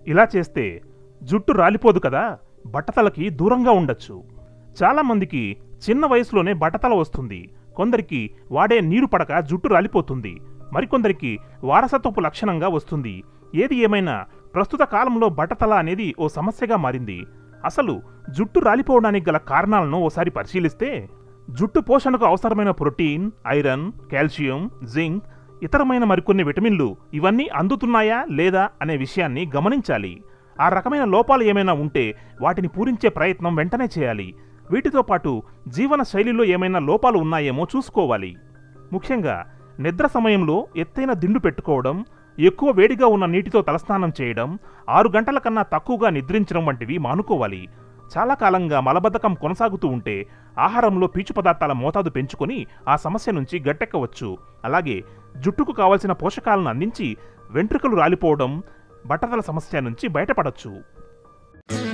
ఇలా చేస్తే జుట్టు రాలిపోదు కదా బట్టతలకి దూరంగా ఉండొచ్చు చాలామందికి చిన్న వయసులోనే బట్టతల వస్తుంది కొందరికి వాడే నీరు పడక జుట్టు రాలిపోతుంది మరికొందరికి వారసత్వపు లక్షణంగా వస్తుంది ఏది ఏమైనా ప్రస్తుత కాలంలో బట్టతల అనేది ఓ సమస్యగా మారింది అసలు జుట్టు రాలిపోవడానికి గల కారణాలను ఓసారి పరిశీలిస్తే జుట్టు పోషణకు అవసరమైన ప్రోటీన్ ఐరన్ కాల్షియం జింక్ ఇతరమైన మరికొన్ని విటమిన్లు ఇవన్నీ అందుతున్నాయా లేదా అనే విషయాన్ని గమనించాలి ఆ రకమైన లోపాలు ఏమైనా ఉంటే వాటిని పూరించే ప్రయత్నం వెంటనే చేయాలి వీటితో పాటు జీవన శైలిలో ఏమైనా లోపాలు ఉన్నాయేమో చూసుకోవాలి ముఖ్యంగా నిద్ర సమయంలో ఎత్తైన దిండు పెట్టుకోవడం ఎక్కువ వేడిగా ఉన్న నీటితో తలస్నానం చేయడం ఆరు గంటల కన్నా తక్కువగా నిద్రించడం వంటివి మానుకోవాలి చాలా కాలంగా మలబద్ధకం కొనసాగుతూ ఉంటే ఆహారంలో పీచు పదార్థాల మోతాదు పెంచుకొని ఆ సమస్య నుంచి గట్టెక్కవచ్చు అలాగే జుట్టుకు కావలసిన పోషకాలను అందించి వెంట్రుకలు రాలిపోవడం బట్టతల సమస్య నుంచి బయటపడొచ్చు